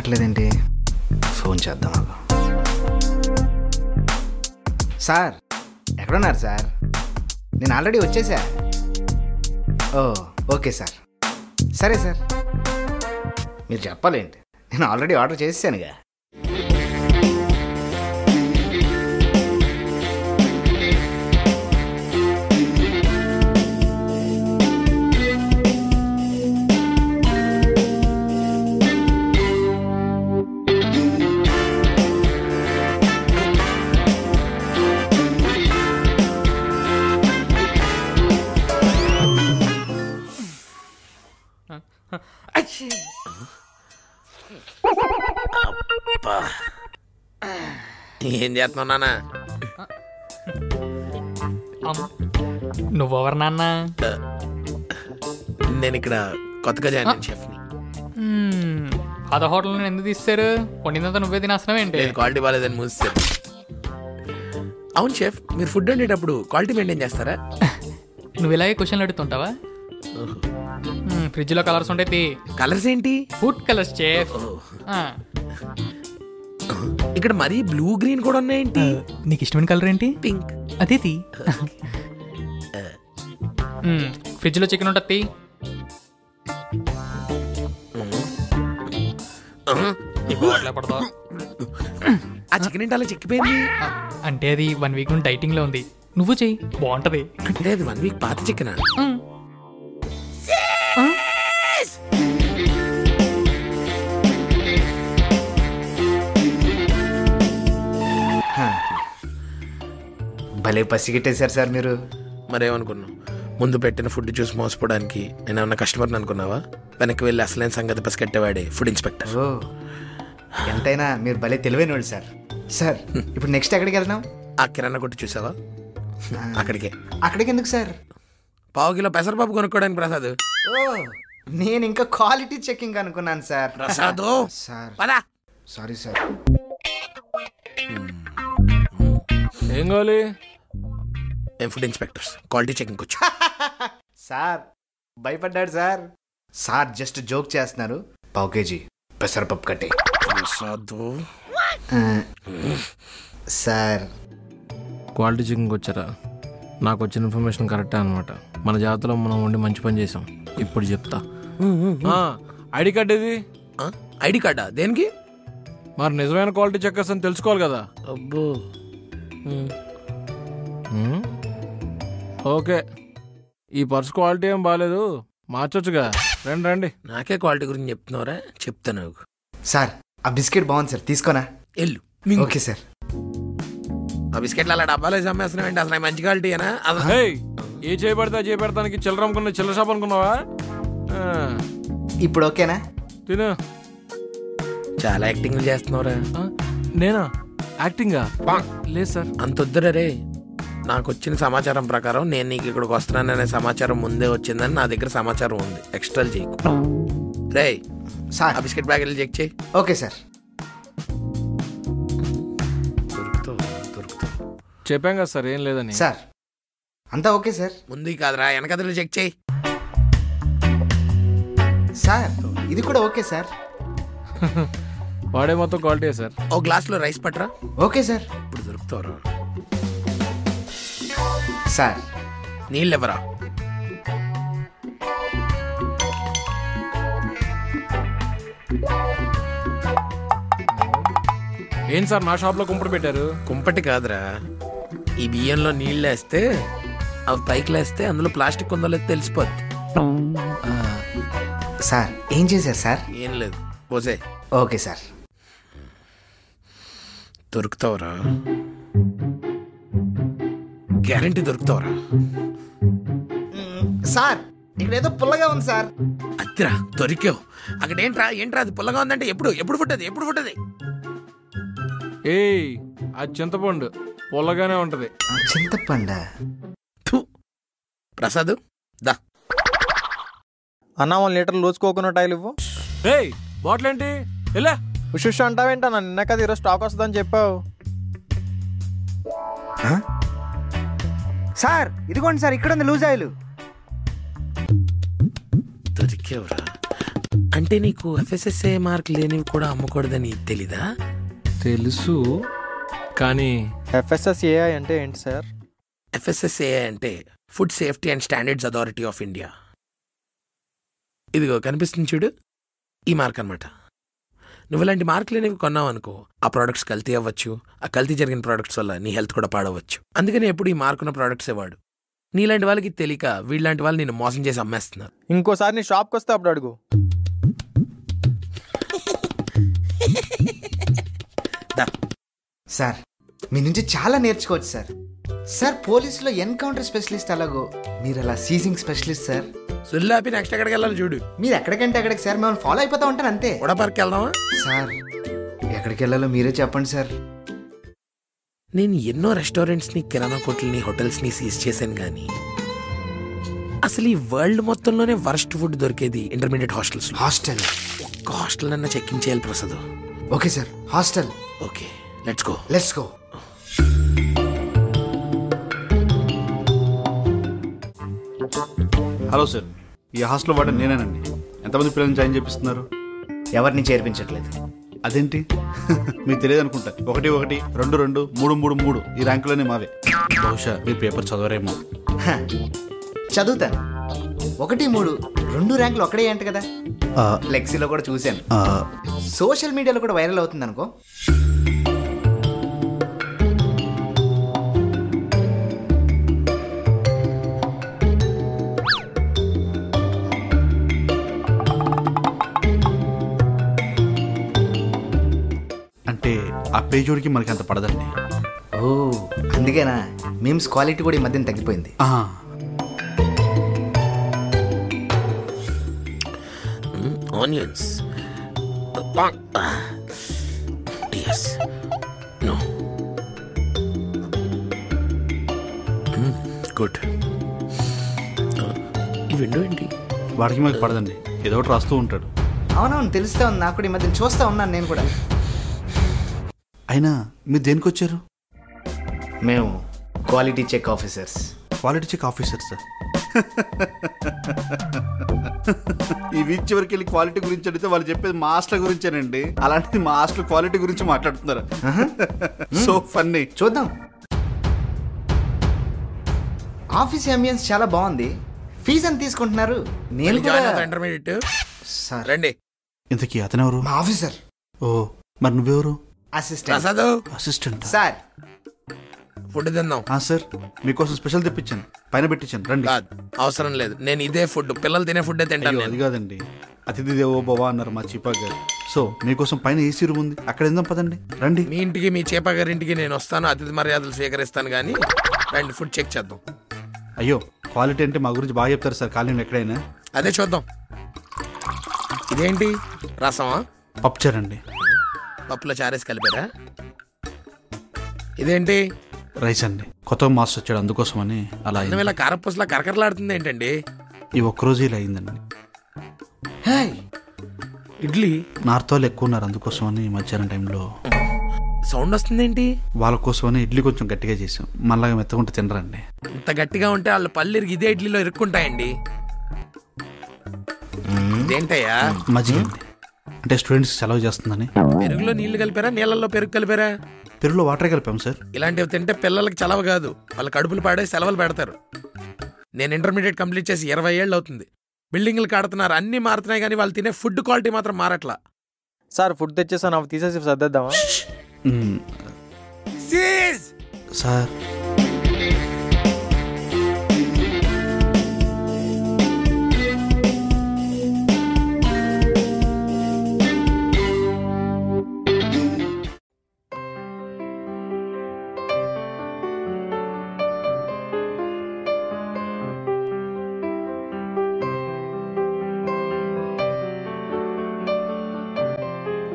ఎత్తట్లేదేంటి phone చేద్దాం ఆగు. Sir ఎక్కడున్నారు సార్ నేను ఆల్రెడీ వచ్చేసా ఓ ఓకే సార్ సరే సార్ మీరు చెప్పాలేంటి నేను ఆల్రెడీ ఆర్డర్ చేసేసానుగా ఏం చేస్తున్నావు నాన్న నువ్వెవరు నాన్న నేను ఇక్కడ కొత్తగా జాయిన్ అయిన షెఫ్ని మ్మ్. అద హోటల్ నుండి ఎందుకు తీస్తారు వండిందంతా నువ్వే తినేస్తున్నావు ఏంటి నేను క్వాలిటీ బాగాలేదని మూసేసాను అవును షెఫ్ మీరు ఫుడ్ వండేటప్పుడు క్వాలిటీ మెయింటైన్ చేస్తారా నువ్వు ఇలాగే క్వశ్చన్లు అడుగుతుంటావా మ్మ్, ఫ్రిడ్జ్లో కలర్స్ ఉంటాయి తీ. కలర్స్ ఏంటి ఫుడ్ కలర్స్ చేఫ్ ఆ. ఇక్కడ మరీ బ్లూ గ్రీన్ కూడా ఉన్నాయేంటి నీకు ఇష్టమైన కలర్ ఏంటి పింక్ అదే తీ మ్మ్, ఫ్రిడ్జ్లో చికెన్ ఉంటుంది తీ. ఈ బాటిల్ పడతావు ఆ చికెన్ ఏంటి అలా చిక్కిపోయింది ఆ, అంటే అది వన్ వీక్ నుండి డైటింగ్ లో ఉంది నువ్వు చెయ్యి బాగుంటది అంటే అది వన్ వీక్ పాత చికెన్ మ్మ్. హా. భలే పసిగట్టేశారు సార్ మీరు మరేమనుకున్నావు ముందు పెట్టిన ఫుడ్ చూసి మోసపోవడానికి నేను ఏమన్నా కస్టమర్ని అనుకున్నావా వెనక్కి వెళ్ళి అసలైన సంగతి పసిగట్టేవాడే ఫుడ్ ఇన్స్పెక్టర్ ఓ ఎంతైనా మీరు భలే తెలివైన వాళ్ళు సార్ సార్ ఇప్పుడు నెక్స్ట్ ఎక్కడికి వెళ్దాం ఆ కిరాణా కొట్టు చూసావా అక్కడికే అక్కడికి ఎందుకు సార్ పావు కిలో పెసరపప్పు కొనుక్కోవడానికి ప్రసాద్ ఓ నేను ఇంకా క్వాలిటీ చెకింగ్ అనుకున్నాను సార్ ప్రసాదు సార్ పదా సారీ సార్ ఏం కావాలి మేము ఫుడ్ ఇన్స్పెక్టర్స్ క్వాలిటీ చెకింగ్ వచ్చి సార్ భయపడ్డాడు సార్ సార్ జస్ట్ జోక్ చేస్తున్నారు పావు కేజీ పెసరపప్పు కట్టే ప్రసాదు ఆ, సార్ క్వాలిటీ చెకింగ్ వచ్చారా నాకు వచ్చిన ఇన్ఫర్మేషన్ కరెక్టే అనమాట మన జాతరలో మనం ఉండి మంచి పని చేసాం ఇప్పుడు చెప్తా ఐడి కార్డ్ ఇది ఐడి కార్డా దేనికి మరి నిజమైన క్వాలిటీ చెక్కర్స్ అని తెలుసుకోవాలి కదా అబ్బో హ్మ్? ఓకే ఈ పర్స్ క్వాలిటీ ఏం బాగాలేదు మార్చొచ్చుగా రండి రండి నాకే క్వాలిటీ గురించి చెప్తున్నావురా చెప్తాను నాకు. సార్ ఆ బిస్కెట్ బాగుంది సార్ తీసుకోనా ఎల్లు మింగు. ఓకే సార్ ఆ బిస్కెట్లు అలా డబ్బాలో వేసి అమ్మేస్తున్నావు ఏంటి అసలు అవి మంచి క్వాలిటీ అనా హే ఏ చేయబడితే చేయబడతానికి చిల్లర అమ్ముకున్న చిల్లర షాప్ అనుకున్నావా ఆ, ఇప్పుడు ఓకేనా తిను చాలా యాక్టింగ్లు చేస్తున్నావురా ఆ, నేనా యాక్టింగా లేదు సార్ అంత వద్దురా రే నాకు వచ్చిన సమాచారం ప్రకారం నేను నీకు ఇక్కడికి వస్తున్నాననే సమాచారం ముందే వచ్చిందని నా దగ్గర సమాచారం ఉంది ఎక్స్ట్రా చేయకు రే సార్ ఆ బిస్కెట్ ప్యాకెట్లు చెక్ చేయి ఓకే సార్ దొరుకుతావు దొరుకుతావు చెప్పాం కదా సార్ ఏం లేదని సార్ అంతా ఓకే సార్ ముందు కాదురా వెనకదలు చెక్ చేయి సార్ ఇది కూడా ఓకే సార్ వాడే మొత్తం క్వాలిటీ సార్ ఓ గ్లాస్లో రైస్ పట్టరా ఓకే సార్ ఇప్పుడు దొరుకుతావురా సార్ నీళ్ళు ఎవరా ఏం సార్ నా షాప్ లో కుంపడి పెట్టారు కుంపటి కాదురా ఈ బియ్యంలో నీళ్ళు వేస్తే అవి పైకి లేస్తే అందులో ప్లాస్టిక్ ఉందో లేదో తెలిసిపోద్ది సార్ ఏం చేశారు సార్ ఏం లేదు పోసే ఓకే సార్ దొరుకుతావురా గ్యారంటీ దొరుకుతావురా సార్ ఇక్కడ ఏదో పుల్లగా ఉంది సార్ అద్దిరా దొరికావు అక్కడ ఏంట్రా ఏంట్రా అది పుల్లగా ఉందంటే ఎప్పుడు ఎప్పుడు పుట్టది ఎప్పుడు పుట్టది ఏయ్ ఆ చింతపండు పొల్లగానే ఉంటది చింతపండ థు. ప్రసాద్ దా అన్నా one litre loose coconut oil ఇవ్వు ఏయ్ బాటిల్ ఏంటి ఎలా ఉషుష్ అంటావేంటన్నా నిన్న కదా ఈరోజు స్టాక్ వస్తుందని చెప్పావు సార్ ఇదిగోండి సార్ ఇక్కడ ఉంది లూజ్ ఆయిల్ దొరికావురా అంటే నీకు ఎఫ్ఎస్ఎస్ఏ మార్క్ లేనివి కూడా అమ్మకూడదని తెలీదా తెలుసు కానీ ఎఫ్ఎస్ఎస్ఏఐ అంటే ఏంటి సార్ ఎఫ్ఎస్ఎస్ఏ అంటే food safety and standards authority of India ఇదిగో కనిపిస్తుంది చూడు ఈ మార్క్ అనమాట నువ్వు ఇలాంటి మార్క్ లేనివి కొన్నావు అనుకో ఆ ప్రోడక్ట్స్ కల్తీ అవ్వచ్చు ఆ కల్తీ జరిగిన ప్రోడక్ట్స్ వల్ల నీ హెల్త్ కూడా పాడవచ్చు అందుకని ఎప్పుడు ఈ మార్క్ ఉన్న ప్రోడక్ట్సే వాడు నీలాంటి వాళ్ళకి తెలియక వీళ్ళలాంటి వాళ్ళు నేను మోసం చేసి అమ్మేస్తున్నారు ఇంకోసారి నీ షాప్కి వస్తే అప్పుడు అడుగు సార్ మీ నుంచి చాలా నేర్చుకోవచ్చు సార్ సార్ పోలీసులో ఎన్కౌంటర్ స్పెషలిస్ట్ అలాగో మీరు అలా సీజింగ్ స్పెషలిస్ట్ సార్ సుల్లాపి నెక్స్ట్ ఎక్కడికి వెళ్ళాలి చూడు మీరు ఎక్కడికంటే అక్కడికి సార్ మిమ్మల్ని ఫాలో అయిపోతా ఉంటాను అంతే కూడా పార్క్ వెళ్దామా సార్ ఎక్కడికి వెళ్ళాలో మీరే చెప్పండి సార్ నేను ఎన్నో రెస్టారెంట్స్ని కిరాణా కొట్లని హోటల్స్ని సీజ్ చేశాను కానీ అసలు ఈ వరల్డ్ మొత్తంలోనే వరస్ట్ ఫుడ్ దొరికేది ఇంటర్మీడియట్ హాస్టల్స్ హాస్టల్ ఒక్క హాస్టల్ అన్న చెక్కింగ్ చేయాలి Prasad okay sir hostel okay let's go let's go hello sir ఈ హాస్టల్ వార్డెన్ నేనేనండి ఎంతమంది పిల్లల్ని జాయిన్ చేపిస్తున్నారు ఎవరిని చేర్పించట్లేదు అదేంటి మీకు తెలియదు అనుకుంటా ఒకటి ఒకటి రెండు రెండు మూడు మూడు మూడు ఈ ర్యాంకులోనే మావే బహుశా మీరు పేపర్ చదవరేమో హ, చదువుతాను ఒకటి మూడు రెండు ర్యాంకులు ఒకడే అంట కదా ఆ, ఫ్లెక్సీలో కూడా చూశాను ఆ, సోషల్ మీడియాలో కూడా వైరల్ అవుతుంది అనుకో అంటే ఆ పేజోడికి మనకి అంత పడదండి ఓ అందుకేనా మీమ్స్ క్వాలిటీ కూడా ఈ మధ్యన తగ్గిపోయింది ఆ, ఆనియన్స్ టీయర్స్ నో గుడ్ ఈ విండో ఏంటి వాడికి మనకి పడదండి ఏదో ఒకటి రాస్తూ ఉంటాడు అవునవును తెలుస్తా ఉంది నాకు కూడా ఈ మధ్యన చూస్తా ఉన్నాను నేను కూడా అయినా మీరు దేనికి వచ్చారు మేము quality check officers quality check officer sir ఈ వీక్ చివరికి వెళ్ళి క్వాలిటీ గురించి అడిగితే వాళ్ళు చెప్పేది మా హాస్టల్ గురించేనండి అలాంటిది మా హాస్టల్ క్వాలిటీ గురించి మాట్లాడుతున్నారు సో ఫన్నీ చూద్దాం ఆఫీస్ అంబియన్స్ చాలా బాగుంది ఫీజు ఎంత తీసుకుంటున్నారు నేను కూడా ఇంటర్మీడియట్ సార్ రండి ఇంతకీ అతనెవరు మా ఆఫీసర్ ఓ మరి నువ్వెవరు assistant Prasad assistant sir food తిందాం సార్ మీకోసం స్పెషల్ తెప్పించాను పైన పెట్టించాను రండి కాదు అవసరం లేదు నేను ఇదే ఫుడ్ పిల్లలు తినే ఫుడ్ తింటాను అయ్యో, నేను అది కాదండి అతిథి దేవో భవ అన్నారు మా చీపా గారు సో మీకోసం పైన ఏసీ రూమ్ ఉంది అక్కడ ఎందాం పదండి రండి మీ ఇంటికి మీ చేప గారి ఇంటికి నేను వస్తాను అతిథి మర్యాదలు స్వీకరిస్తాను కానీ రండి ఫుడ్ చెక్ చేద్దాం అయ్యో క్వాలిటీ అంటే మా గురించి బాగా చెప్తారు సార్ కాలనీలో ఎక్కడైనా అదే చూద్దాం ఇదేంటి రసమా పప్చర్ అండి పప్పులో చారేసి కలిపారా ఇదేంటి రైస్ అండి కొత్తగా మాస్టర్ వచ్చాడు అందుకోసమని అలా అన్నం అయింది ఇలా కారపూసలా కరకరలాడుతుంది ఏంటండి ఈ ఒక్కరోజు ఇలా అయిందండి హాయ్ ఇడ్లీ నార్త్ వాళ్ళు ఎక్కువ ఉన్నారు అందుకోసమని మధ్యాహ్నం టైంలో సౌండ్ వస్తుందేంటి వాళ్ళ కోసమని ఇడ్లీ కొంచెం గట్టిగా చేసాం మళ్ళా మెత్తకుంటే తినరండి ఇంత గట్టిగా ఉంటే వాళ్ళ పళ్ళు ఇరిగి ఇదే ఇడ్లీలో ఇరుక్కుంటాయండి ఇదేంటయ్యా మజ్జిగ అండి అంటే స్టూడెంట్స్ సెలవు చేస్తుందని పెరుగులో నీళ్లు కలిపారా నీళ్ళల్లో పెరుగు కలిపారా పెరుగులో వాటర్ కలిపాం సార్ ఇలాంటివి తింటే పిల్లలకి చలవ కాదు వాళ్ళ కడుపులు పాడే సెలవులు పెడతారు నేను ఇంటర్మీడియట్ కంప్లీట్ చేసి ఇరవై ఏళ్ళు అవుతుంది బిల్డింగ్లు కడుతున్నారు అన్ని మారుతున్నాయి కానీ వాళ్ళు తినే ఫుడ్ క్వాలిటీ మాత్రం మారట్లా సార్ ఫుడ్ తెచ్చేసాను అవి తీసేసి సర్దేద్దామా మ్మ్. Seize sir